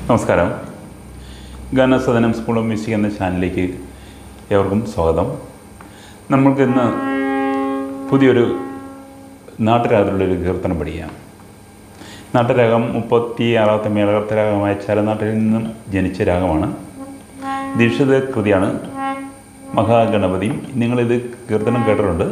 നമസ്കാരം ഗാനസദനം school of music എന്ന ചാനലിലേക്ക് ഏവർക്കും സ്വാഗതം നമ്മൾക്ക് ഇന്ന് പുതിയൊരു നാട്ടുരാഗത്തിലുള്ളൊരു കീർത്തനം പഠിക്കാം നാട്ടുരാഗം മുപ്പത്തി ആറാമത്തെ മേളകർത്ത രാഗമായ ചലനാട്ടിൽ നിന്നും ജനിച്ച രാഗമാണ് ദീക്ഷിത കൃതിയാണ് മഹാഗണപതിയും നിങ്ങളിത് കീർത്തനം കേട്ടിട്ടുണ്ട്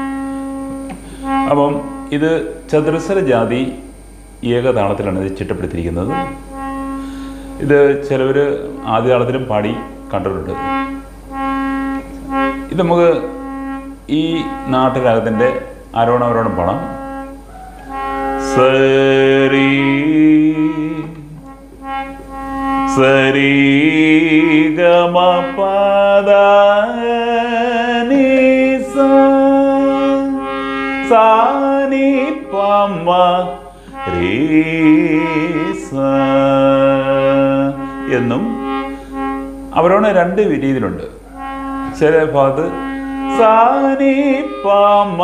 അപ്പം ഇത് ചതുരസ്വര ജാതി ഏകതാളത്തിലാണ് ഇത് ചിട്ടപ്പെടുത്തിയിരിക്കുന്നത് ഇത് ചിലവർ ആദ്യ താളത്തിലും പാടി കണ്ടിട്ടുണ്ട് ഇത് നമുക്ക് ഈ നാട്ടുരാഗത്തിൻ്റെ ആരോണവരോണം പാടാം സരി സരി ഗമ പദ നി സ സാനി പമ രീ സ എന്നും അവരോട് രണ്ട് രീതിയിലുണ്ട് ചില ഭാഗത്ത് സാനി പമ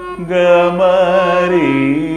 ഗമരീ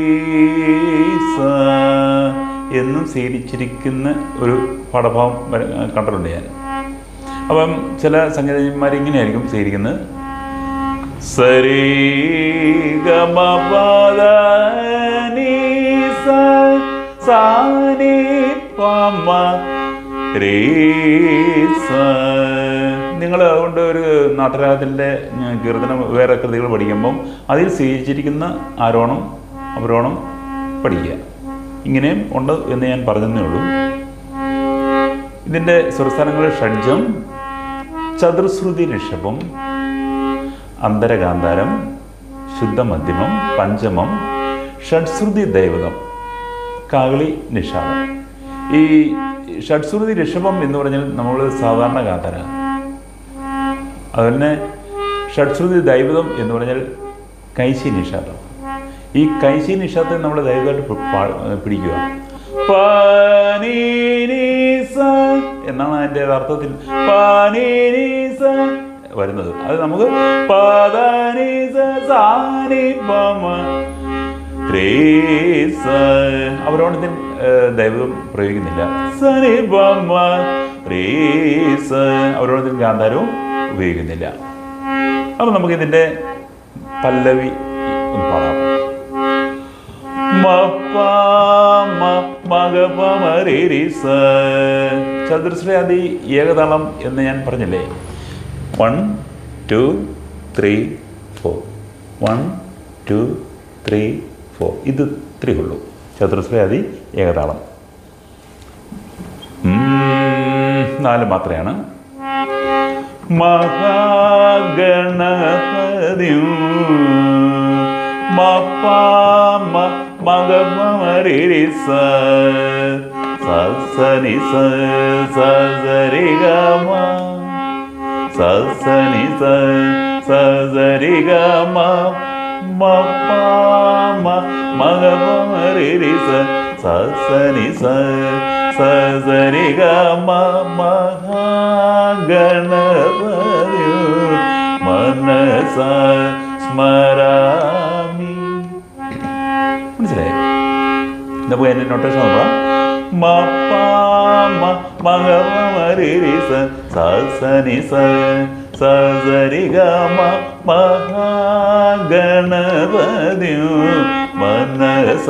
സ എന്നും സ്വീകരിച്ചിരിക്കുന്ന ഒരു പാഠഭാവം വര- കണ്ടിട്ടുണ്ട് ഞാൻ അപ്പം ചില സംഗീതജ്ഞന്മാർ ഇങ്ങനെയായിരിക്കും സ്വീകരിക്കുന്നത് സരി ഗമ പദ നീ സ സാനി പമ രേ സ നിങ്ങൾ അതുകൊണ്ട് ഒരു നാട്ടരാഗത്തിൻ്റെ കീർത്തനം വേറെ കൃതികൾ പഠിക്കുമ്പം അതിൽ സ്വീകരിച്ചിരിക്കുന്ന ആരോണം അവരോണം പഠിക്കുക ഇങ്ങനെയും ഉണ്ട് എന്ന് ഞാൻ പറഞ്ഞതേ ഉള്ളൂ ഇതിൻ്റെ സ്വരസ്ഥാനങ്ങൾ ഷഡ്ജം ചതുർശ്രുതി ഋഷഭം അന്തരകാന്താരം ശുദ്ധമധ്യമം പഞ്ചമം ഷഡ്ശ്രുതി ദൈവതം കാകളി നിഷാദം ഈ ഷഡ്ശ്രുതി ഋഷഭം എന്ന് പറഞ്ഞാൽ നമ്മൾ സാധാരണ കാന്തര അതുപോലെ ഷഡ്ശ്രുതി ദൈവതം എന്ന് പറഞ്ഞാൽ കൈശി നിഷാദം ഈ കൈശി നിഷാദത്തെ നമ്മൾ ദൈവമായിട്ട് പി- പാ- പിടിക്കുക പാനീനീസ എന്നാണ് അതിൻ്റെ അർത്ഥത്തിൽ പാനീനീസ വരുന്നത് അത് നമുക്ക് പാദാനീസ സാനി പമ ക്രേസ അവരോടത്തിൽ ദൈവം പ്രയോഗിക്കുന്നില്ല സനി പമ ക്രേസ അവരോടത്തിൽ ഗാന്ധാരവും ഉപയോഗിക്കുന്നില്ല അപ്പം നമുക്കിതിൻ്റെ പല്ലവി ഒന്ന് പാടാം ചതുർശ്രയാദി ഏകതാളം എന്ന് ഞാൻ പറഞ്ഞില്ലേ one two three four one two three four ഇത് ഇത്രയേ ഉള്ളൂ ചതുർശ്രയാദി ഏകതാളം ഉം, നാല് മാത്രയാണ് മഹാഗണപതിയും മപ്പാമ മഗമരി സ സനി സ സരി ഗമ സനി സ സരി ഗമ മപ്പാമ മഗമരി സ സനി സ സരി ഗമ മഹാഗണപതി മനസ സ്മരാമി മനസ്സിലായി നമുക്ക് എൻ്റെ നൊട്ടേഷൻ നോക്കാം മപ്പാമ മഗമരി സ സനി സ സരി ഗമ മഹാഗണപതി മനസ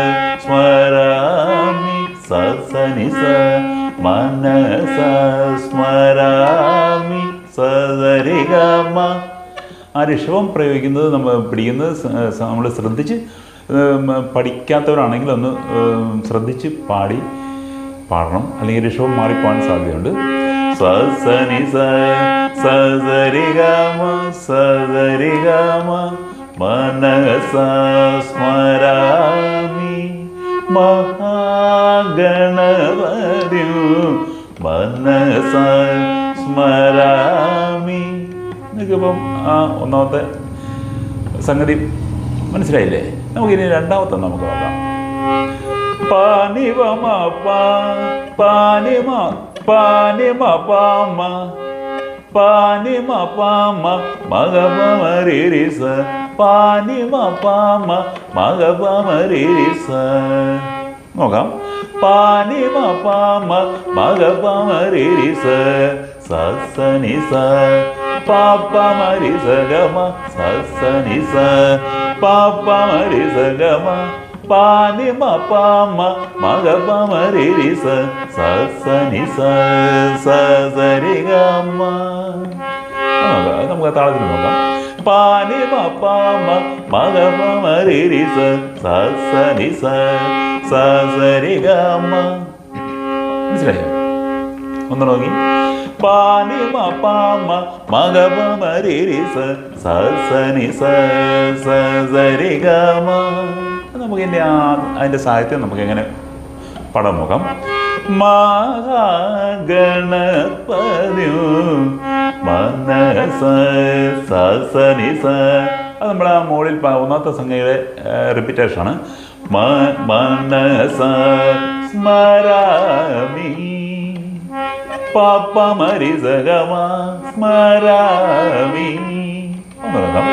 സ്മരാമി സനി സ മനസ സ്മരാമി സരി ഗമ ആ ഋഷഭം പ്രയോഗിക്കുന്നത് നമ്മൾ പിടിക്കുന്നത് നമ്മൾ ശ്രദ്ധിച്ച് ഉം, പഠിക്കാത്തവരാണെങ്കിൽ ഒന്ന് ഉം, ശ്രദ്ധിച്ച് പാടി പാടണം അല്ലെങ്കിൽ ഋഷഭം മാറിപ്പോകാൻ സാധ്യതയുണ്ട് സനി സരി ഗമ സരി ഗമ മനസ സ്മരാമി മഹാഗണപതി മനസ സ്മരാമി നിങ്ങൾക്കിപ്പം ആ ഒന്നാമത്തെ സംഗതി മനസ്സിലായില്ലേ നമുക്കിനി രണ്ടാമത്തെ നമുക്ക് നോക്കാം പാനിവമ പാ പാനിമ പാനിമ പാമ പാനിമ പാമ മഗമരിസ പാനിമ പാമ മഗമരിസ നോക്കാം പാനി മ പാമ മഗ പമ രി രി സ സ സ നി സ പാപ്പ മരി സ ഗമ സ സ നി സ പാപ്പ മരി സ ഗമ പാനി മ പാമ മഗ പമ രി രി സ സ സ നി സ സ സ രി ഗമ ആ, അത് നമുക്ക് ആ താളത്തിൽ നോക്കാം പാനി മ പാമ മഗ പമ രി രി സ സ സ നി സ സ സ രി ഗമ മനസ്സിലായോ ഒന്ന് നോക്കി പാനി മ പാമ മഗ പമ രി രി സ സ സ നി സ സ സ രി ഗമ നമുക്ക് ഇതിൻ്റെ ആ അതിൻ്റെ സാഹിത്യം നമുക്ക് എങ്ങനെ പടം നോക്കാം മഹാഗണപതിയു മനസ സസനി സ അത് നമ്മുടെ ആ മുകളിൽ പ- ഒന്നാമത്തെ സംഖ്യയുടെ റിപ്പീറ്റേഷനാണ് മനസ സ്മരാമി പാപ്പ മരി സഗമ സ്മരാമി ഒന്ന് നോക്കാം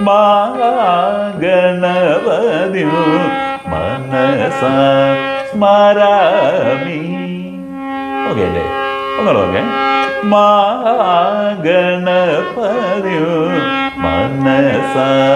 മഹാഗണപതിയു മനസ സ്മരാമി ഓക്കെ അല്ലേ ഒന്നുകൂടെ ഓക്കെ മഹാഗണപതിയു മനസ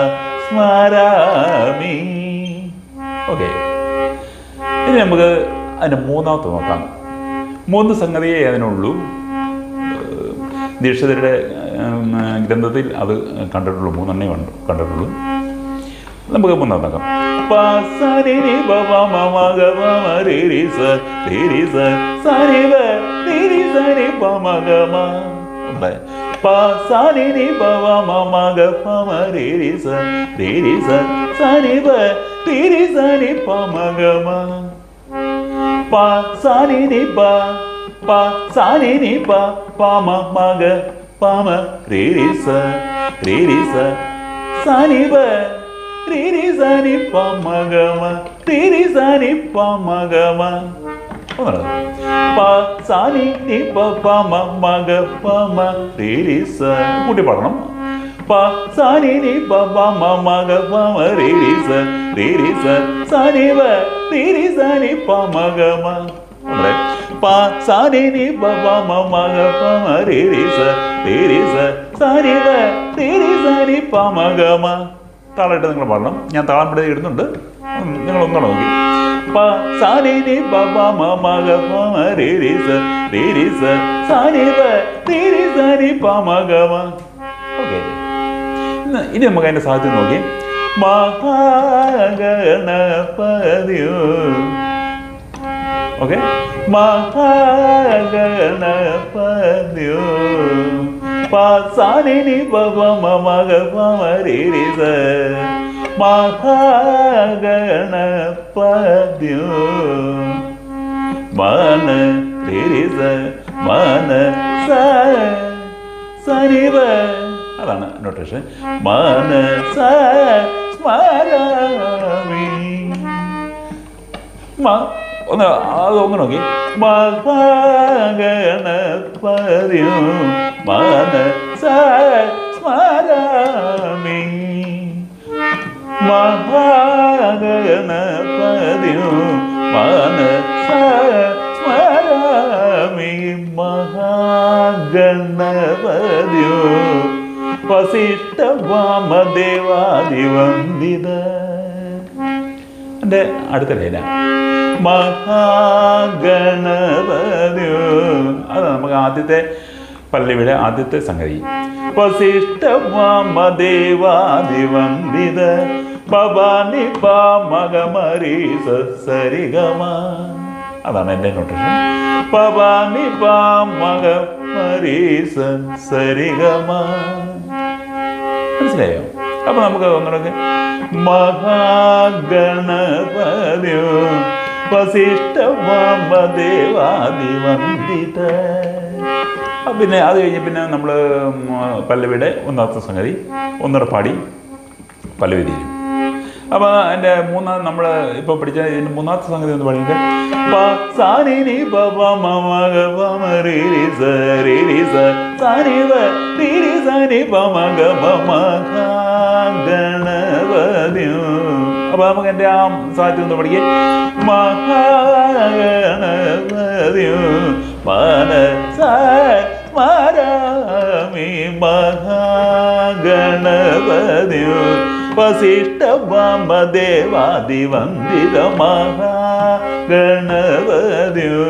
സ്മരാമി ഓക്കെ ഇനി നമുക്ക് അതിൻ്റെ മൂന്നാമത്തെ നോക്കാം മൂന്ന് സംഗതിയേ അതിനുള്ളൂ ഏഹ് ദീക്ഷിതരുടെ ഉം, ഗ്രന്ഥത്തിൽ അത് കണ്ടിട്ടുള്ളൂ മൂന്നെണ്ണേ കണ്ടു കണ്ടിട്ടുള്ളൂ നമുക്ക് മൂന്നാമത് നോക്കാം പസരിനി ബവ മമ ഗവ മരിരി സ തിരി സ സരി വ തിരി സരി പമ ഗമ ഒന്നൂടെ. പസരിനി ബവ മമ ഗവ മരിരി സ തിരി സ സരി വ തിരി സരി പമ ഗമ പ സാനി നി പ പ സാനി നി പ പമ മഗ പമ രി രി സ രി രി സ സാനി പ രി രി സാനി പമ ഗമ രി രി സാനി പമ ഗമ ഒന്നുകൂടെ. പ സാനി നി പ പമ മഗ പമ രി രി സ കൂട്ടി പാടണം പ സാനി നി പ പമ മഗ പമ രി രി സ രി രി സ സാനി വ രി രി സാനി പമ ഗമ ഒന്നുകൂടെ. പ സാനി നി പ പമ മഗ പമ രി രി സ രി രി സ സാനി വ രി രി സാനി പമ ഗമ താളമായിട്ട് നിങ്ങൾ പാടണം ഞാൻ താളം പിടി ഇടുന്നുണ്ട് ഉം, നിങ്ങൾ ഒന്നുകൂടെ നോക്കി പ സാനി നി പ പമ മഗ പമ രി രി സ രി രി സ സാനി വ രി രി സാനി പമ ഗമ ഓക്കെ ഇന്ന് ഇനി നമുക്ക് അതിന്റെ സാധ്യത നോക്കി മഹാഗണപതിയോ ഓക്കെ മഹാഗണപതിയോ പാസാനി നി പവ മമഗ പമരി സ മഹാഗണപതിയോ മന രി സ മന സ സരിവ അതാണ് നൊട്ടേഷൻ മനസ സ്മരാമി മ- ഒന്ന് അത് ഒന്ന് നോക്കി മഹാഗണപതിയോ മനസ സ്മരാമി മഹാഗണപതിയോ മനസ സ്മരാമി മഹാഗണപതിയോ വസിഷ്ഠ വാമദേവാദിവന്ദിത എൻ്റെ അടുത്ത ലൈന മഹാഗണപതിയോ അത് നമുക്ക് ആദ്യത്തെ പല്ലവിയുടെ ആദ്യത്തെ സംഗതി വസിഷ്ഠ വാമദേവാദിവന്ദിത ഭവാനി പാമകമരി സരിഗമ അതാണ് എൻ്റെ നൊട്ടേഷൻ പവാനി പാമകമരി സരിഗമ മനസ്സിലായോ അപ്പൊ നമുക്ക് ഒന്നുകൂടെ മഹാഗണപതിയോ വസിഷ്ഠ വാമദേവാദിവന്ദിത അപ്പൊ പിന്നെ അത് കഴിഞ്ഞ് പിന്നെ നമ്മൾ പല്ലവിയുടെ ഒന്നാമത്തെ സംഗതി ഒന്നുകൂടെ പാടി പല്ലവി തീരും അപ്പൊ അതിന്റെ മൂന്നാം നമ്മൾ ഇപ്പൊ പഠിച്ച ഇതിന്റെ മൂന്നാമത്തെ സംഗതി ഒന്ന് പാടിയിട്ട് പ സാനി നി പ പ മ മ ഗ പ മ രി രി സ രി രി സ സാനി വ രി രി സ നി പ മ ഗ പ മ ഘ ഗണപതിയോ അപ്പോൾ നമുക്ക് എൻ്റെ ആ സാഹിത്യം ഒന്ന് പഠിക്കേ മഹാഗണപതിയോ മനസ സ്മരാമി മഹാഗണപതിയോ വസിഷ്ഠ വാമദേവാദിവന്ദിത മഹാഗണപതിയോ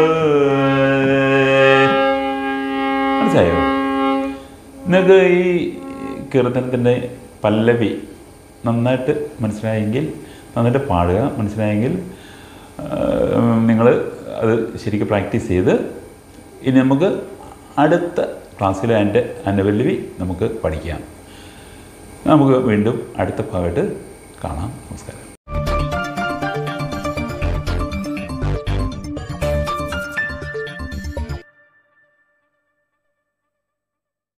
മനസ്സിലായോ നിങ്ങൾക്ക് ഈ കീർത്തനത്തിൻ്റെ പല്ലവി നന്നായിട്ട് മനസ്സിലായെങ്കിൽ നന്നായിട്ട് പാടുക മനസ്സിലായെങ്കിൽ നിങ്ങൾ അത് ശരിക്കും പ്രാക്ടീസ് ചെയ്ത് ഇനി നമുക്ക് അടുത്ത ക്ലാസ്സിൽ അതിൻ്റെ അനുപല്ലവി നമുക്ക് പഠിക്കാം നമുക്ക് വീണ്ടും അടുത്ത ഭാഗമായിട്ട് കാണാം നമസ്കാരം